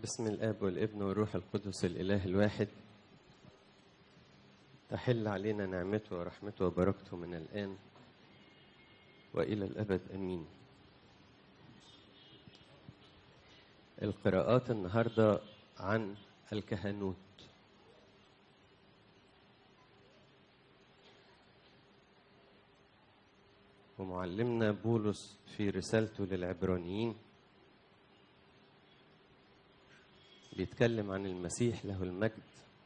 بسم الاب والابن والروح القدس الاله الواحد تحل علينا نعمته ورحمته وبركته من الان والى الابد امين القراءات النهارده عن الكهنوت ومعلمنا بولس في رسالته للعبرانيين بيتكلم عن المسيح له المجد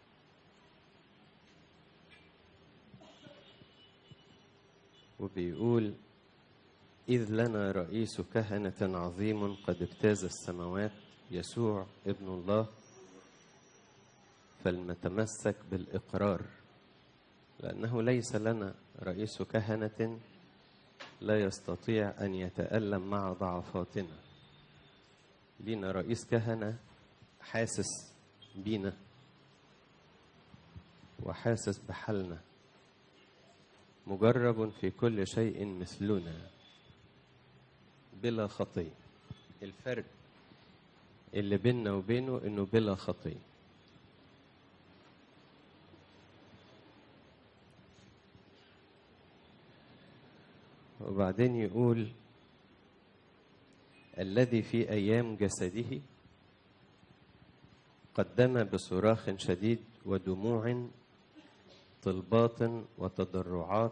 وبيقول إذ لنا رئيس كهنة عظيم قد اجتاز السماوات يسوع ابن الله فلنتمسك بالإقرار لأنه ليس لنا رئيس كهنة لا يستطيع أن يتألم مع ضعفاتنا لينا رئيس كهنة حاسس بينا وحاسس بحالنا مجرب في كل شيء مثلنا بلا خطية الفرق اللي بيننا وبينه انه بلا خطية وبعدين يقول الذي في ايام جسده قدم بصراخ شديد ودموع طلبات وتضرعات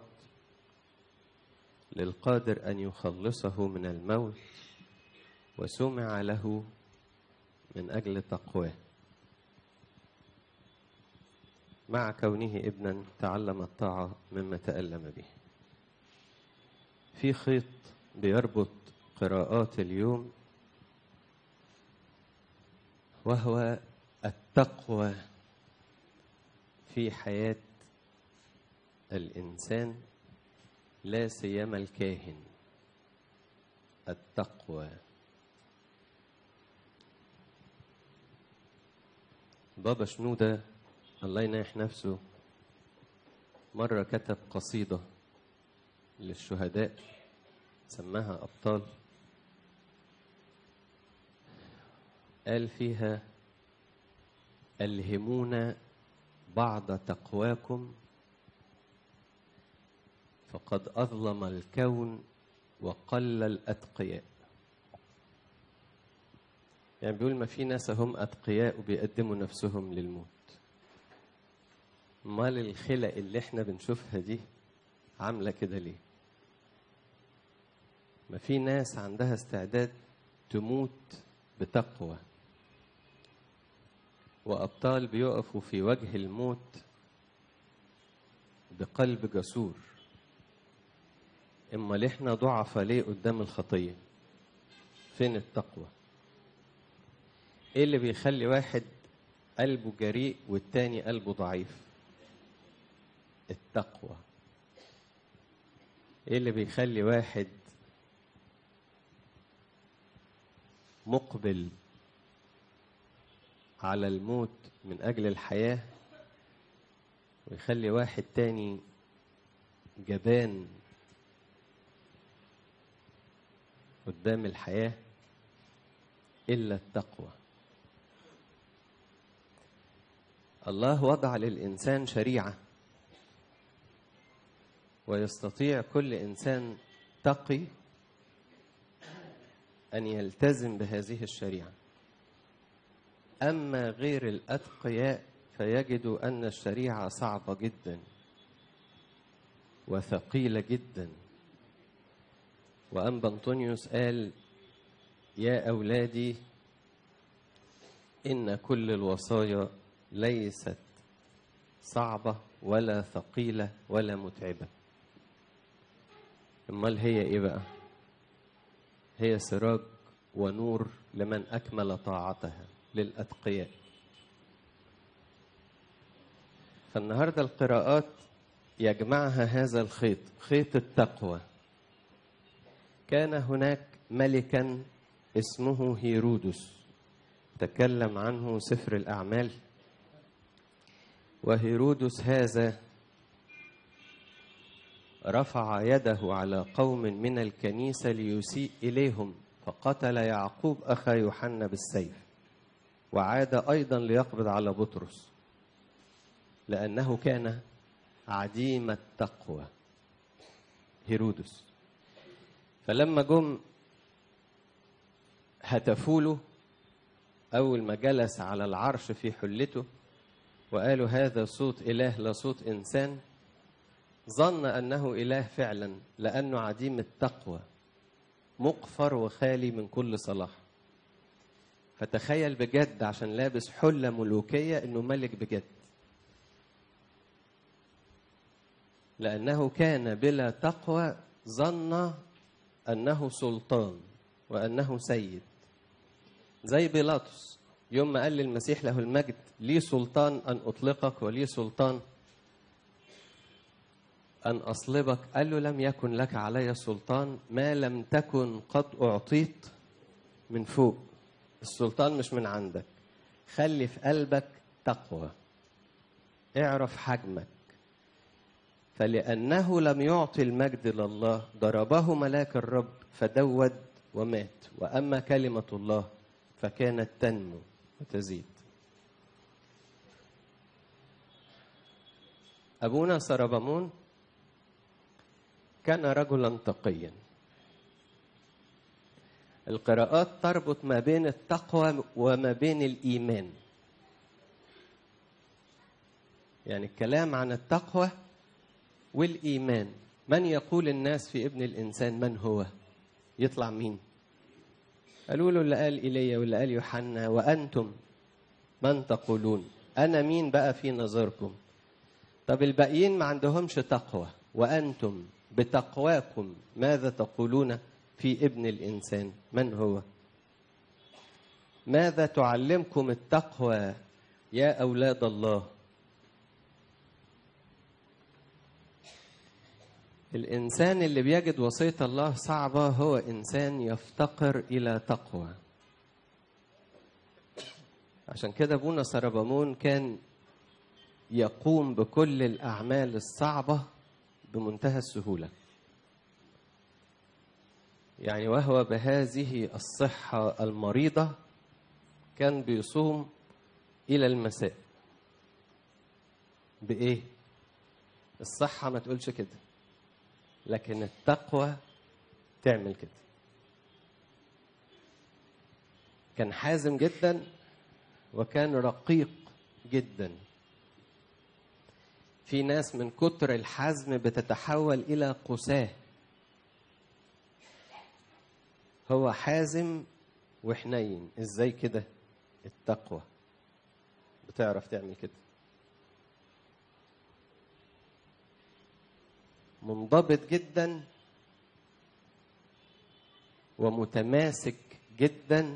للقادر ان يخلصه من الموت وسمع له من اجل تقواه مع كونه ابنا تعلم الطاعه مما تالم به في خيط بيربط قراءات اليوم وهو التقوى في حياة الإنسان لا سيما الكاهن التقوى بابا شنودة الله يناح نفسه مرة كتب قصيدة للشهداء سماها أبطال قال فيها ألهمونا بعض تقواكم فقد أظلم الكون وقل الأتقياء يعني بيقول ما في ناس هم أتقياء وبيقدموا نفسهم للموت امال الخلق اللي احنا بنشوفها دي عاملة كده ليه ما في ناس عندها استعداد تموت بتقوى وأبطال بيقفوا في وجه الموت بقلب جسور إما إحنا ضعف ليه قدام الخطية فين التقوى إيه اللي بيخلي واحد قلبه جريء والتاني قلبه ضعيف التقوى إيه اللي بيخلي واحد مقبل على الموت من أجل الحياة ويخلي واحد تاني جبان قدام الحياة إلا التقوى الله وضع للإنسان شريعة ويستطيع كل إنسان تقي أن يلتزم بهذه الشريعة أما غير الأتقياء فيجدوا أن الشريعة صعبة جدا وثقيلة جدا وأنبا أنطونيوس قال يا أولادي إن كل الوصايا ليست صعبة ولا ثقيلة ولا متعبة أمال هي إيه بقى؟ هي سراج ونور لمن أكمل طاعتها للأتقياء فالنهاردة القراءات يجمعها هذا الخيط خيط التقوى كان هناك ملكا اسمه هيرودس تكلم عنه سفر الأعمال وهيرودس هذا رفع يده على قوم من الكنيسة ليسيء إليهم فقتل يعقوب أخا يوحنا بالسيف وعاد أيضا ليقبض على بطرس لأنه كان عديم التقوى هيرودس فلما جم هتفوا له أول ما جلس على العرش في حلته وقالوا هذا صوت إله لا صوت إنسان ظن أنه إله فعلا لأنه عديم التقوى مقفر وخالي من كل صلاح فتخيل بجد عشان لابس حلة ملوكية إنه ملك بجد لأنه كان بلا تقوى ظن أنه سلطان وأنه سيد زي بيلاطس يوم ما قال للمسيح له المجد لي سلطان أن أطلقك ولي سلطان أن أصلبك قال له لم يكن لك علي سلطان ما لم تكن قد أعطيت من فوق السلطان مش من عندك خلي في قلبك تقوى اعرف حجمك فلأنه لم يعطي المجد لله ضربه ملاك الرب فدود ومات وأما كلمة الله فكانت تنمو وتزيد أبونا سربمون كان رجلا تقيا القراءات تربط ما بين التقوى وما بين الإيمان يعني الكلام عن التقوى والإيمان من يقول الناس في ابن الإنسان من هو يطلع مين قالوا له اللي قال إيليا واللي قال يوحنا وأنتم من تقولون أنا مين بقى في نظركم طب الباقيين ما عندهمش تقوى وأنتم بتقواكم ماذا تقولون في ابن الإنسان من هو ماذا تعلمكم التقوى يا أولاد الله الإنسان اللي بيجد وصية الله صعبة هو إنسان يفتقر إلى تقوى عشان كده أبونا سربمون كان يقوم بكل الأعمال الصعبة بمنتهى السهولة يعني وهو بهذه الصحة المريضة كان بيصوم إلى المساء بإيه؟ الصحة ما تقولش كده لكن التقوى تعمل كده كان حازم جدا وكان رقيق جدا في ناس من كتر الحزم بتتحول الى قساه هو حازم وحنين ازاي كده التقوى بتعرف تعمل كده منضبط جدا ومتماسك جدا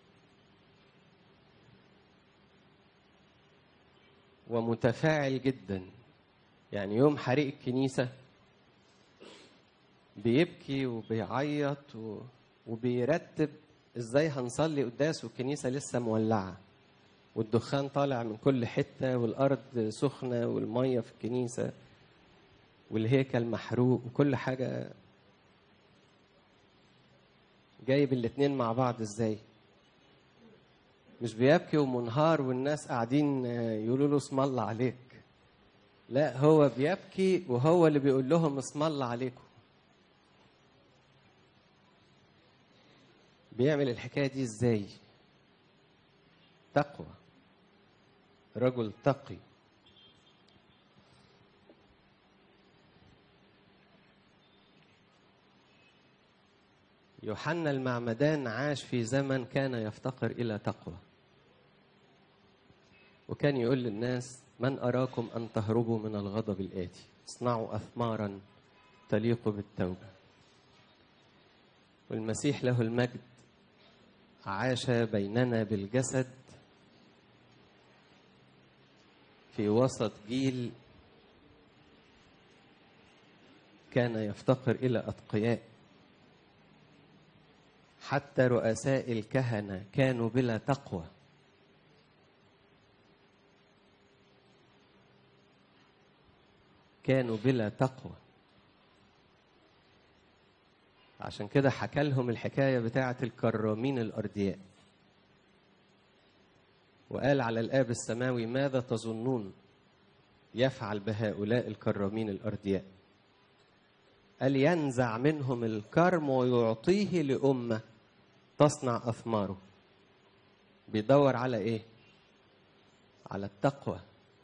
ومتفاعل جدا يعني يوم حريق الكنيسة بيبكي وبيعيط و... وبيرتب ازاي هنصلي قداس والكنيسة لسه مولعة والدخان طالع من كل حتة والأرض سخنة والمية في الكنيسة والهيكل محروق وكل حاجة جايب الاتنين مع بعض ازاي مش بيبكي ومنهار والناس قاعدين يقولوا له اسم الله عليك لا هو بيبكي وهو اللي بيقول لهم اسم الله عليكم بيعمل الحكاية دي ازاي تقوى رجل تقي يوحنا المعمدان عاش في زمن كان يفتقر إلى تقوى وكان يقول للناس من أراكم أن تهربوا من الغضب الآتي اصنعوا أثمارا تليق بالتوبة والمسيح له المجد عاش بيننا بالجسد في وسط جيل كان يفتقر إلى أتقياء حتى رؤساء الكهنة كانوا بلا تقوى كانوا بلا تقوى عشان كده حكى لهم الحكاية بتاعة الكرامين الأردياء وقال على الآب السماوي ماذا تظنون يفعل بهؤلاء الكرامين الأردياء قال ينزع منهم الكرم ويعطيه لأمة تصنع أثماره بيدور على إيه؟ على التقوى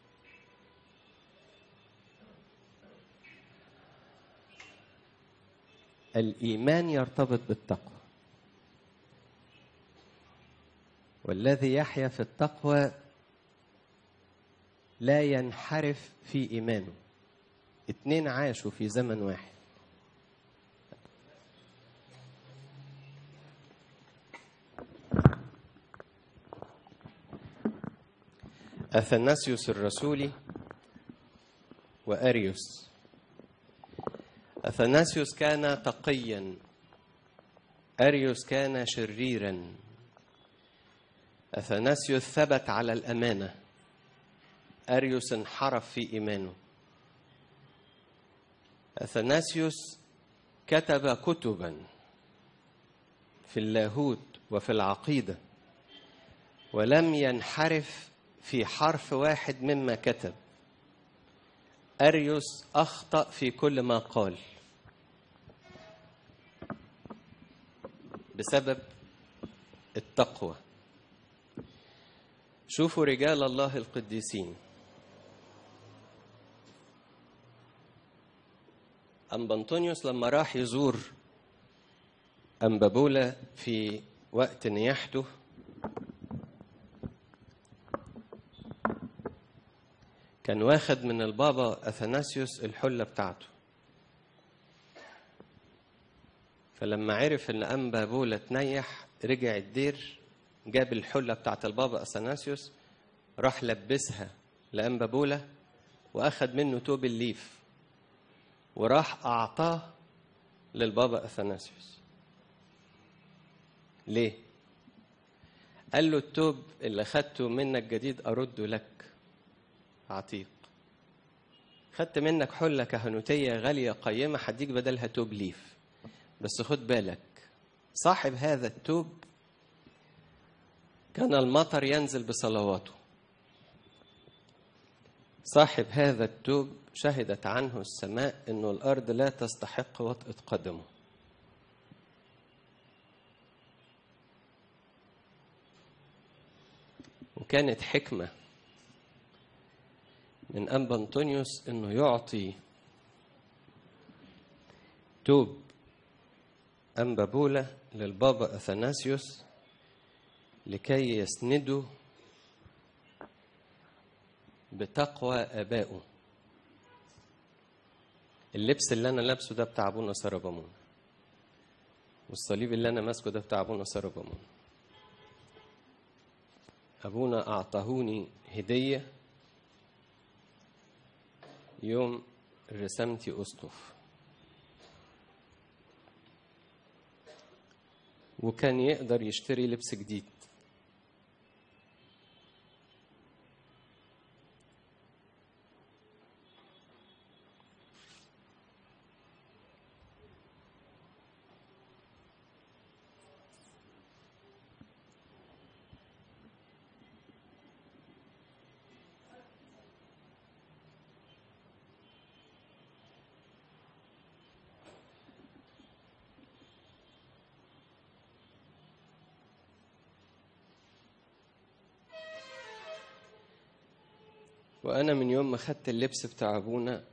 الإيمان يرتبط بالتقوى والذي يحيا في التقوى لا ينحرف في إيمانه اتنين عاشوا في زمن واحد أثناسيوس الرسولي وأريوس أثناسيوس كان تقيا أريوس كان شريرا أثناسيوس ثبت على الأمانة أريوس انحرف في إيمانه أثناسيوس كتب كتبا في اللاهوت وفي العقيدة ولم ينحرف في حرف واحد مما كتب أريوس أخطأ في كل ما قال بسبب التقوى شوفوا رجال الله القديسين أنبا أنطونيوس لما راح يزور أنبابولا في وقت نياحته كان واخد من البابا أثناسيوس الحلة بتاعته فلما عرف ان انبا بولا تنيح رجع الدير جاب الحله بتاعت البابا اثناسيوس راح لبسها لانبا بولا واخد منه توب الليف وراح اعطاه للبابا اثناسيوس ليه قال له التوب اللي خدته منك جديد ارده لك عتيق خدت منك حله كهنوتيه غاليه قيمه هديك بدلها توب ليف بس خد بالك صاحب هذا التوب كان المطر ينزل بصلواته صاحب هذا التوب شهدت عنه السماء انه الارض لا تستحق وطئه قدمه وكانت حكمه من انبا انطونيوس انه يعطي توب أنبا بولا للبابا أثناسيوس لكي يسندوا بتقوى آبائه اللبس اللي أنا لابسه ده بتاع أبونا سربامون والصليب اللي أنا ماسكه ده بتاع أبونا سربامون أبونا أعطاهوني هدية يوم رسمتي أسقف وكان يقدر يشتري لبس جديد وأنا من يوم ما خدت اللبس بتاع أبونا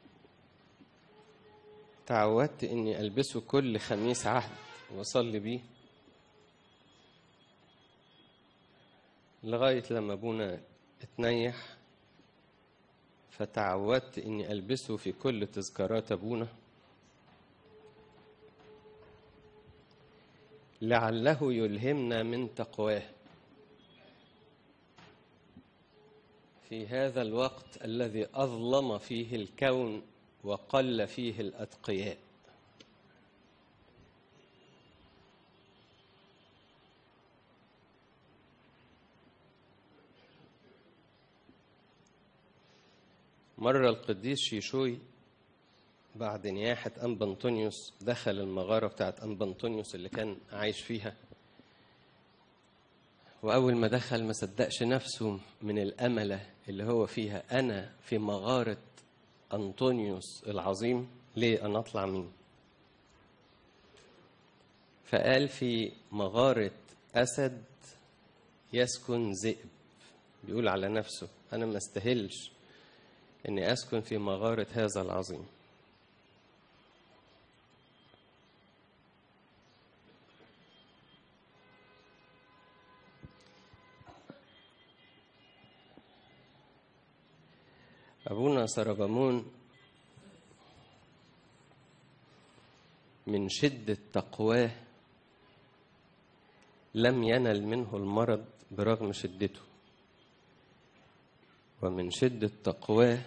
تعودت إني ألبسه كل خميس عهد وأصلي بيه لغاية لما أبونا اتنيح فتعودت إني ألبسه في كل تذكارات أبونا لعله يلهمنا من تقواه في هذا الوقت الذي أظلم فيه الكون وقل فيه الأتقياء مرة القديس شيشوي بعد نياحة أنبا أنطونيوس دخل المغارة بتاعت أنبا أنطونيوس اللي كان عايش فيها وأول ما دخل ما صدقش نفسه من الأملة اللي هو فيها أنا في مغارة أنطونيوس العظيم ليه أنا أطلع مين فقال في مغارة أسد يسكن ذئب بيقول على نفسه أنا ما استاهلش إني أسكن في مغارة هذا العظيم أبونا سربمون من شدة تقواه لم ينل منه المرض برغم شدته ومن شدة تقواه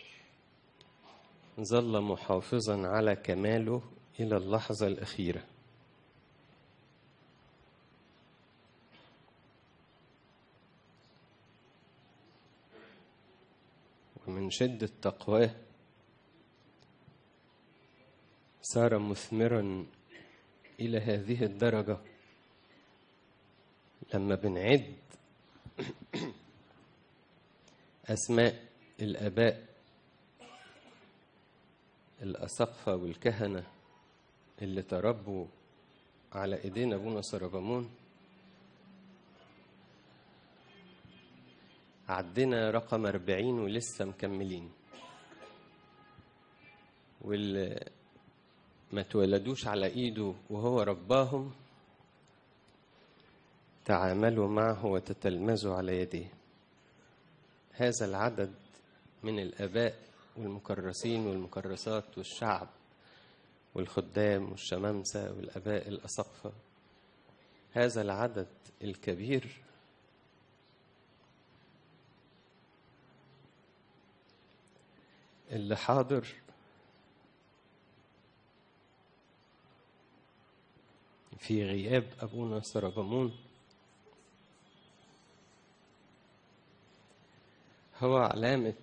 ظل محافظا على كماله إلى اللحظة الأخيرة ومن شدة تقواه صار مثمرا إلى هذه الدرجة لما بنعد أسماء الآباء الأسقفة والكهنة اللي تربوا على إيدين أبونا سربمون عدينا رقم أربعين ولسه مكملين واللي ما اتولدوش على إيده وهو رباهم تعاملوا معه وتتلمذوا على يديه هذا العدد من الآباء والمكرسين والمكرسات والشعب والخدام والشمامسة والآباء الأسقفة هذا العدد الكبير اللي حاضر في غياب أبونا سربمون هو علامة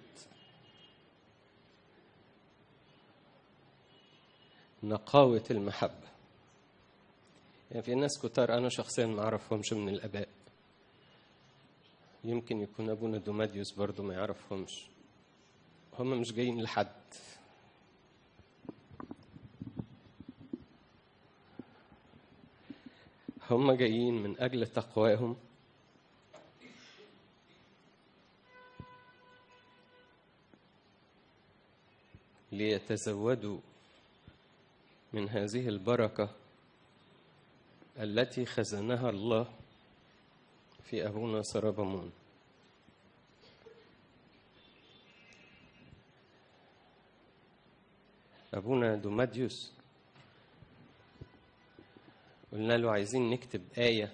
نقاوة المحبة يعني في ناس كتار أنا شخصيا ما أعرفهمش من الآباء يمكن يكون أبونا دوماديوس برضو ما يعرفهمش هم مش جايين لحد هم جايين من أجل تقواهم ليتزودوا من هذه البركة التي خزنها الله في أبونا سربمون أبونا دوماديوس قلنا له عايزين نكتب آية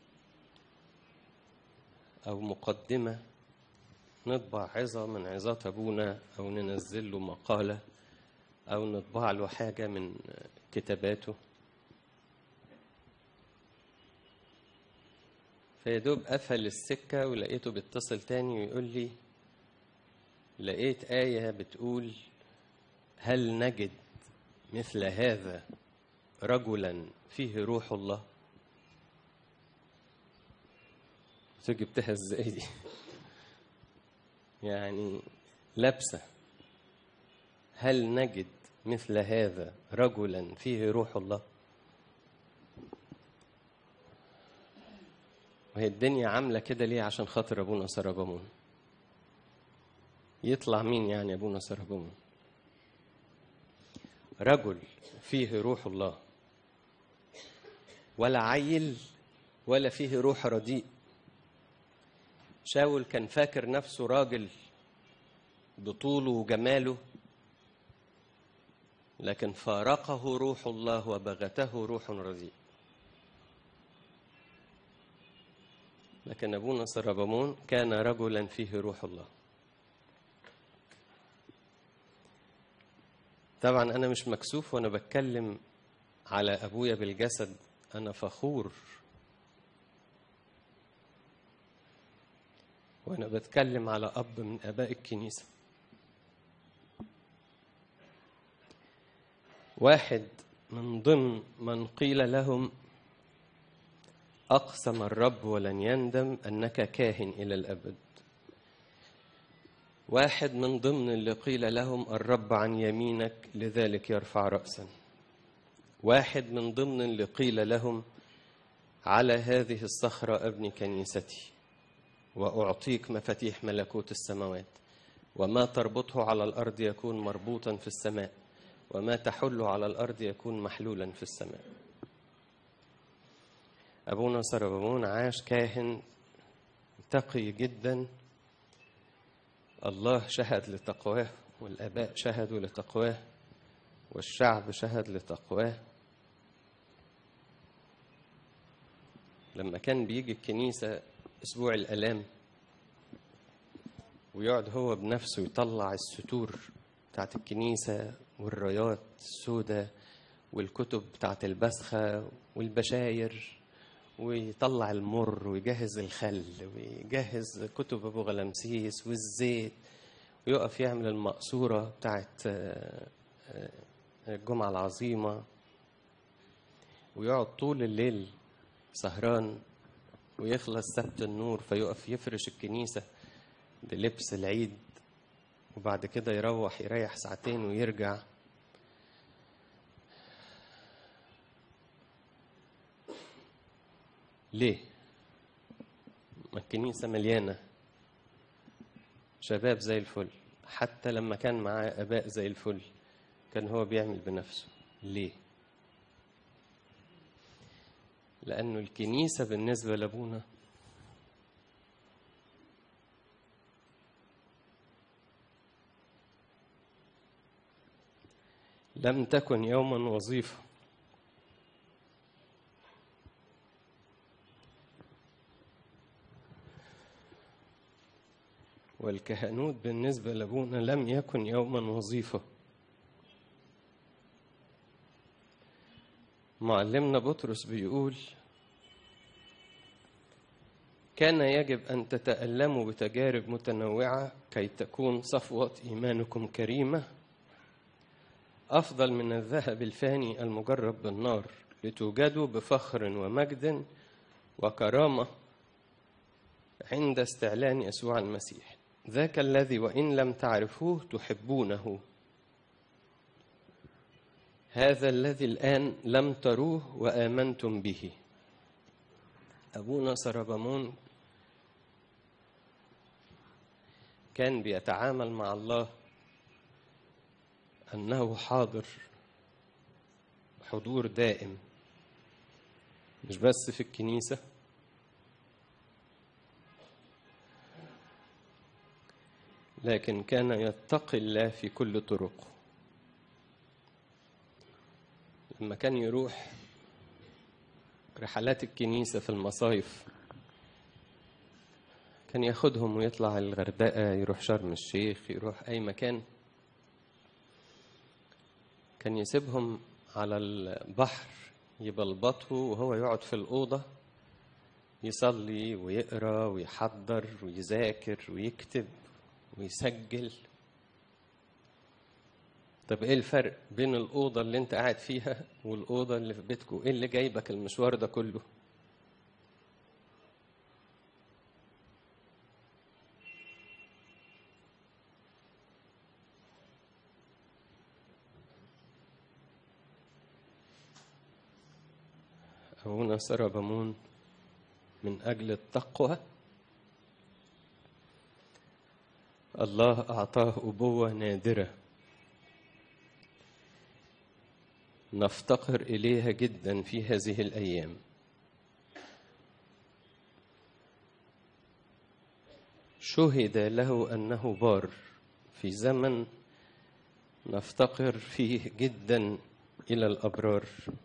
أو مقدمة نطبع عظة من عظات أبونا أو ننزل له مقالة أو نطبع له حاجة من كتاباته فيدوب قفل السكة ولقيته بيتصل تاني ويقول لي لقيت آية بتقول هل نجد مثل هذا رجلا فيه روح الله جبتها ازاي دي يعني لابسه هل نجد مثل هذا رجلا فيه روح الله وهي الدنيا عامله كده ليه عشان خاطر ابونا سربمون يطلع مين يعني ابونا سربمون رجل فيه روح الله ولا عيل ولا فيه روح رديء شاول كان فاكر نفسه راجل بطوله وجماله لكن فارقه روح الله وبغته روح رديء لكن ابونا سربمون كان رجلا فيه روح الله طبعا انا مش مكسوف وانا بتكلم على ابويا بالجسد انا فخور وانا بتكلم على اب من اباء الكنيسه واحد من ضمن من قيل لهم أقسم الرب ولن يندم أنك كاهن إلى الأبد واحد من ضمن اللي قيل لهم الرب عن يمينك لذلك يرفع رأسا واحد من ضمن اللي قيل لهم على هذه الصخرة أبني كنيستي وأعطيك مفاتيح ملكوت السماوات وما تربطه على الأرض يكون مربوطا في السماء وما تحل على الأرض يكون محلولا في السماء أبونا سربمون عاش كاهن تقي جدا الله شهد لتقواه والآباء شهدوا لتقواه والشعب شهد لتقواه لما كان بيجي الكنيسة أسبوع الآلام ويقعد هو بنفسه يطلع الستور بتاعت الكنيسة والرايات السوداء والكتب بتاعت البسخة والبشاير ويطلع المر ويجهز الخل ويجهز كتب أبو غلمسيس والزيت ويقف يعمل المقصورة بتاعت الجمعة العظيمة ويقعد طول الليل سهران ويخلص سبت النور فيقف يفرش الكنيسة بلبس العيد وبعد كده يروح يريح ساعتين ويرجع ليه؟ ما الكنيسة مليانة شباب زي الفل حتى لما كان معاه آباء زي الفل كان هو بيعمل بنفسه ليه؟ لأنه الكنيسة بالنسبة لأبونا لم تكن يوما وظيفة والكهنوت بالنسبة لأبونا لم يكن يوما وظيفة معلمنا بطرس بيقول كان يجب أن تتألموا بتجارب متنوعة كي تكون صفوة إيمانكم كريمة أفضل من الذهب الفاني المجرب بالنار لتوجدوا بفخر ومجد وكرامة عند استعلان يسوع المسيح ذاك الذي وإن لم تعرفوه تحبونه هذا الذي الآن لم تروه وآمنتم به أبونا سربمون كان بيتعامل مع الله أنه حاضر حضور دائم مش بس في الكنيسة لكن كان يتقي الله في كل طرقه لما كان يروح رحلات الكنيسة في المصايف كان ياخدهم ويطلع الغردقة يروح شرم الشيخ يروح أي مكان كان يسيبهم على البحر يبلبطوا وهو يقعد في الأوضة يصلي ويقرا ويحضر ويذاكر ويكتب ويسجل طب ايه الفرق بين الأوضة اللي انت قاعد فيها والأوضة اللي في بيتكم ايه اللي جايبك المشوار ده كله أبونا سربمون من أجل التقوى الله أعطاه أبوة نادرة نفتقر إليها جدا في هذه الأيام شهد له أنه بار في زمن نفتقر فيه جدا إلى الأبرار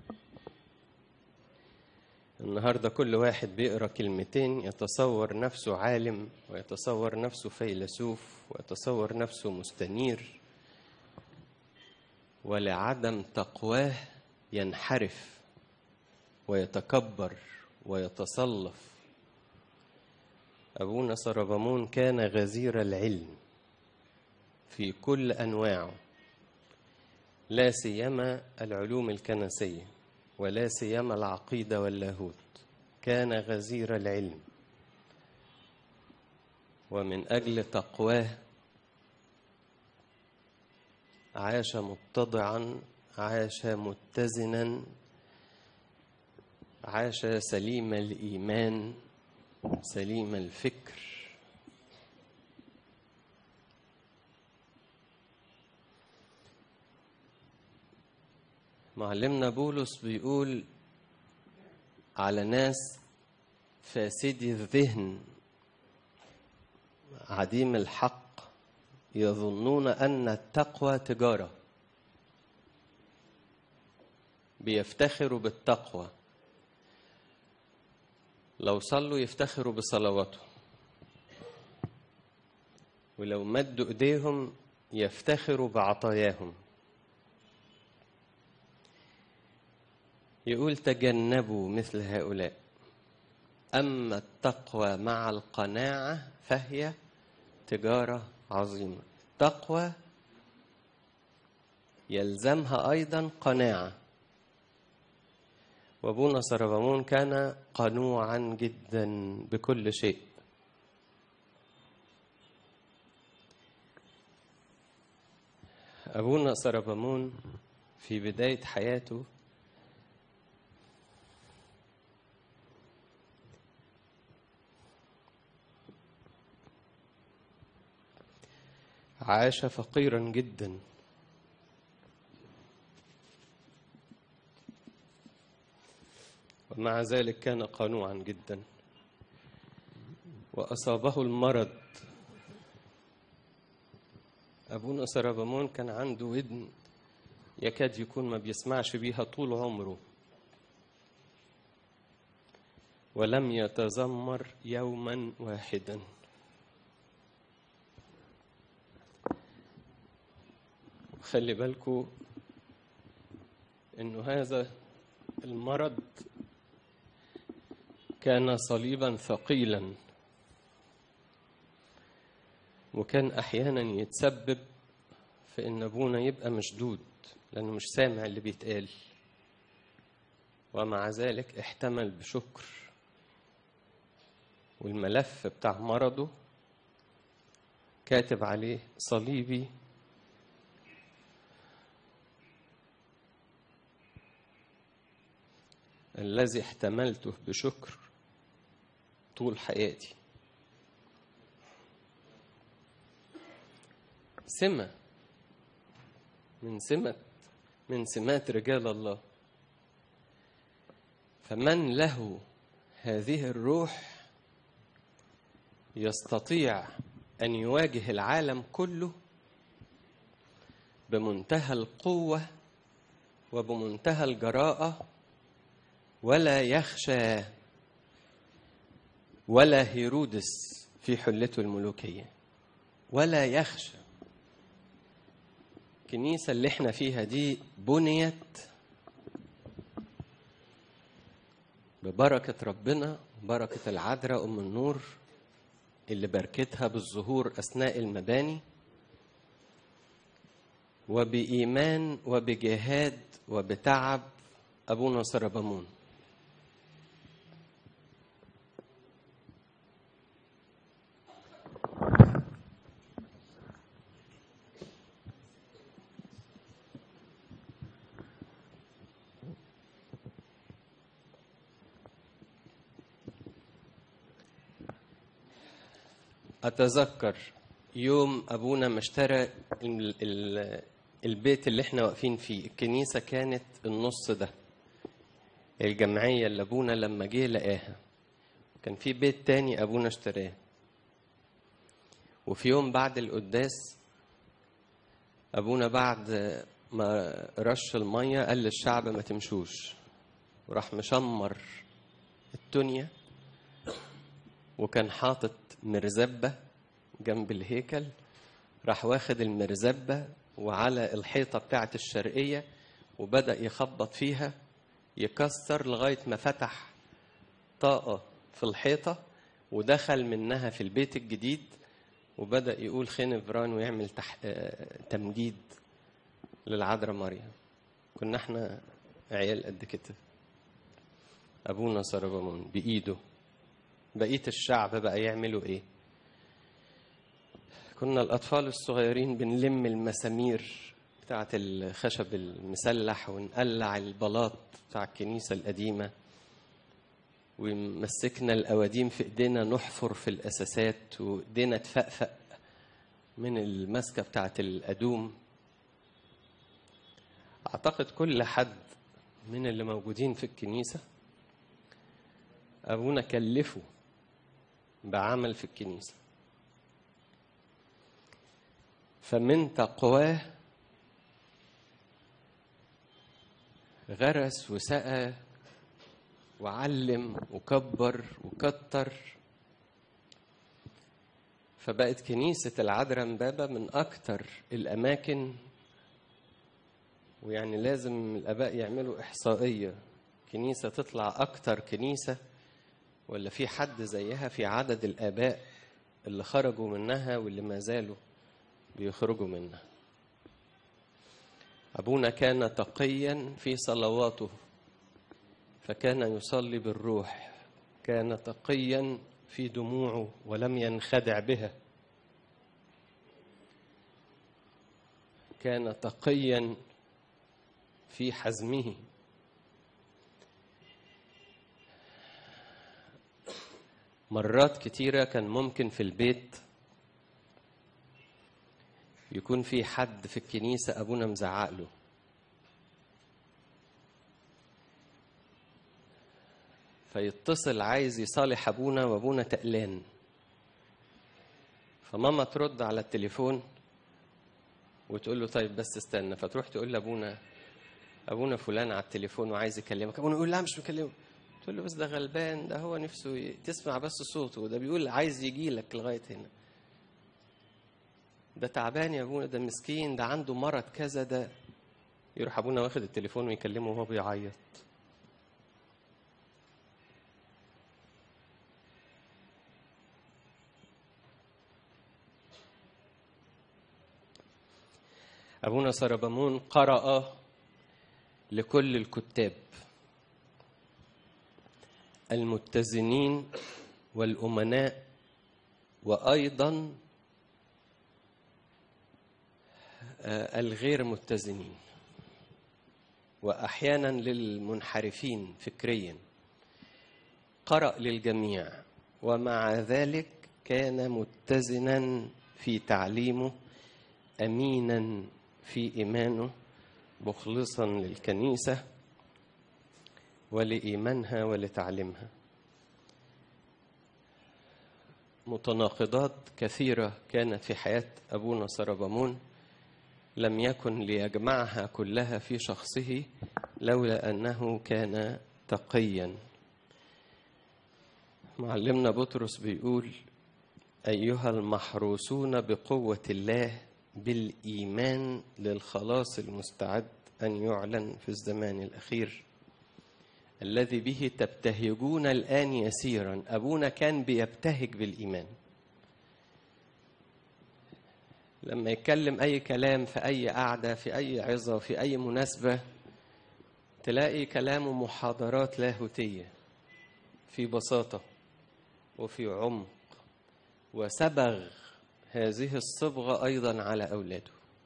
النهارده كل واحد بيقرا كلمتين يتصور نفسه عالم ويتصور نفسه فيلسوف ويتصور نفسه مستنير ولعدم تقواه ينحرف ويتكبر ويتصلف ابونا سربمون كان غزير العلم في كل انواعه لا سيما العلوم الكنسيه ولا سيما العقيدة واللاهوت كان غزير العلم ومن أجل تقواه عاش متضعا عاش متزنا عاش سليم الإيمان سليم الفكر معلمنا بولس بيقول على ناس فاسدي الذهن عديم الحق يظنون ان التقوى تجاره بيفتخروا بالتقوى لو صلوا يفتخروا بصلواتهم ولو مدوا ايديهم يفتخروا بعطاياهم يقول تجنبوا مثل هؤلاء أما التقوى مع القناعة فهي تجارة عظيمة تقوى يلزمها أيضا قناعة وابونا سربمون كان قنوعا جدا بكل شيء أبونا سربمون في بداية حياته عاش فقيرا جدا ومع ذلك كان قنوعا جدا وأصابه المرض أبونا سربمون كان عنده ودن يكاد يكون ما بيسمعش بيها طول عمره ولم يتذمر يوما واحدا خلي بالكو انه هذا المرض كان صليبا ثقيلا وكان احيانا يتسبب في ان ابونا يبقى مشدود لانه مش سامع اللي بيتقال ومع ذلك احتمل بشكر والملف بتاع مرضه كاتب عليه صليبي الذي احتملته بشكر طول حياتي سمة من سمة من سمات رجال الله فمن له هذه الروح يستطيع أن يواجه العالم كله بمنتهى القوة وبمنتهى الجراءة ولا يخشى ولا هيرودس في حلته الملوكية ولا يخشى الكنيسة اللي احنا فيها دي بنيت ببركة ربنا بركة العذراء أم النور اللي باركتها بالظهور أثناء المباني وبإيمان وبجهاد وبتعب أبونا سربمون أتذكر يوم أبونا ما اشترى ال- ال- البيت اللي احنا واقفين فيه الكنيسة كانت النص ده الجمعية اللي أبونا لما جه لقاها كان في بيت تاني أبونا اشتراه وفي يوم بعد القداس أبونا بعد ما رش المية قال للشعب ما تمشوش وراح مشمر الدنيا وكان حاطط مرزبة جنب الهيكل راح واخد المرزبة وعلى الحيطة بتاعة الشرقية وبدأ يخبط فيها يكسر لغاية ما فتح طاقة في الحيطة ودخل منها في البيت الجديد وبدأ يقول خنفران ويعمل تح... آه، تمجيد للعذراء مريم كنا احنا عيال قد كده أبونا سربمون بإيده بقية الشعب بقى يعملوا إيه كنا الأطفال الصغيرين بنلم المسامير بتاعة الخشب المسلح ونقلع البلاط بتاع الكنيسة القديمة ومسكنا الأواديم في إيدينا نحفر في الأساسات وإيدينا تفقفق من المسكة بتاعة الأدوم أعتقد كل حد من اللي موجودين في الكنيسة أبونا كلفه بعمل في الكنيسة فمن تقواه غرس وسقى وعلم وكبر وكتر فبقت كنيسة العذراء مبابة من أكتر الأماكن ويعني لازم الآباء يعملوا إحصائية كنيسة تطلع أكتر كنيسة ولا في حد زيها في عدد الآباء اللي خرجوا منها واللي ما زالوا بيخرجوا منها أبونا كان تقيا في صلواته فكان يصلي بالروح كان تقيا في دموعه ولم ينخدع بها كان تقيا في حزمه مرات كتيرة كان ممكن في البيت يكون في حد في الكنيسة أبونا مزعق له فيتصل عايز يصالح أبونا وأبونا تقلان فماما ترد على التليفون وتقول له طيب بس استنى فتروح تقول لأبونا أبونا فلان على التليفون وعايز يكلمك أبونا يقول لا مش مكلمه تقول له بس ده غلبان ده هو نفسه ي- تسمع بس صوته ده بيقول عايز يجي لك لغاية هنا ده تعبان يا ابونا ده مسكين ده عنده مرض كذا ده يروح ابونا واخد التليفون ويكلمه وهو بيعيط ابونا سربمون قرأ لكل الكتاب المتزنين والأمناء وأيضا آه، الغير متزنين واحيانا للمنحرفين فكريا قرأ للجميع ومع ذلك كان متزنا في تعليمه امينا في ايمانه مخلصا للكنيسه ولايمانها ولتعليمها متناقضات كثيره كانت في حياه ابونا سربمون لم يكن ليجمعها كلها في شخصه لولا انه كان تقيا معلمنا بطرس بيقول ايها المحروسون بقوه الله بالايمان للخلاص المستعد ان يعلن في الزمان الاخير الذي به تبتهجون الان يسيرا ابونا كان بيبتهج بالايمان لما يتكلم أي كلام في أي قعدة في أي عظة في أي مناسبة تلاقي كلامه محاضرات لاهوتية في بساطة وفي عمق وسبغ هذه الصبغة أيضا على أولاده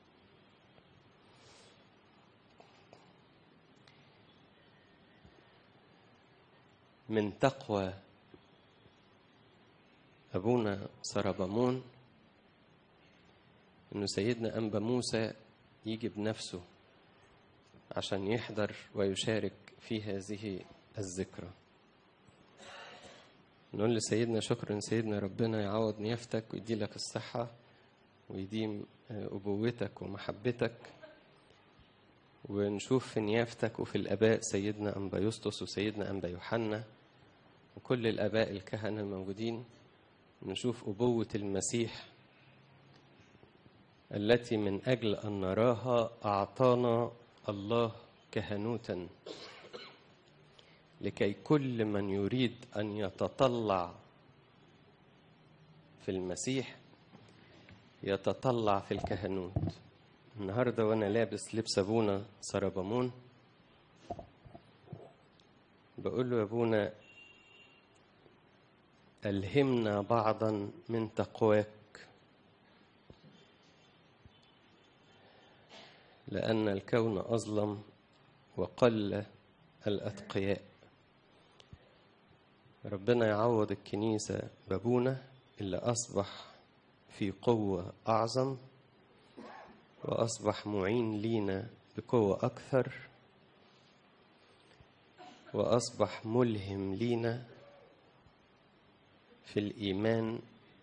من تقوى أبونا سربمون انه سيدنا انبا موسى يجي بنفسه عشان يحضر ويشارك في هذه الذكرى نقول لسيدنا شكرا سيدنا ربنا يعوض نيافتك ويدي لك الصحة ويديم أبوتك ومحبتك ونشوف في نيافتك وفي الآباء سيدنا أنبا يسطس وسيدنا أنبا يوحنا وكل الآباء الكهنة الموجودين نشوف أبوة المسيح التي من اجل ان نراها اعطانا الله كهنوتا لكي كل من يريد ان يتطلع في المسيح يتطلع في الكهنوت النهارده وانا لابس لبس ابونا سربمون بقول له يا ابونا ألهمنا بعضا من تقواك لأن الكون أظلم وقل الأتقياء ربنا يعوض الكنيسة بابونا اللي أصبح في قوة أعظم وأصبح معين لينا بقوة أكثر وأصبح ملهم لينا في الإيمان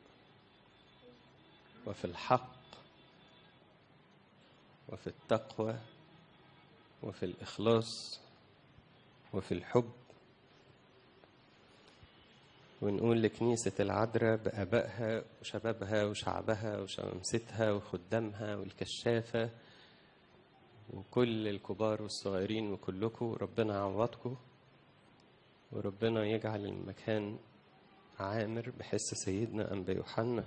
وفي الحق وفي التقوى وفي الإخلاص وفي الحب ونقول لكنيسة العذراء بآبائها وشبابها وشعبها وشمامستها وخدامها والكشافة وكل الكبار والصغيرين وكلكم ربنا يعوضكم وربنا يجعل المكان عامر بحس سيدنا أنبا يوحنا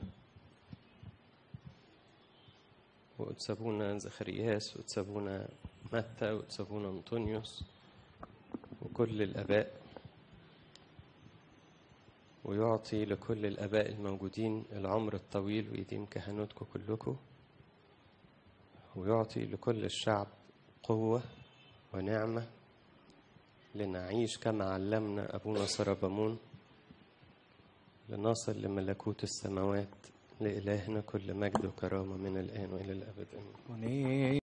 وتسابونا زخرياس وتسابونا متى وتسابونا أنطونيوس وكل الآباء ويعطي لكل الآباء الموجودين العمر الطويل ويديم كهنوتكم كلكم ويعطي لكل الشعب قوة ونعمة لنعيش كما علمنا أبونا سربمون لنصل لملكوت السماوات لإلهنا كل مجد وكرامة من الآن وإلى الأبد آمين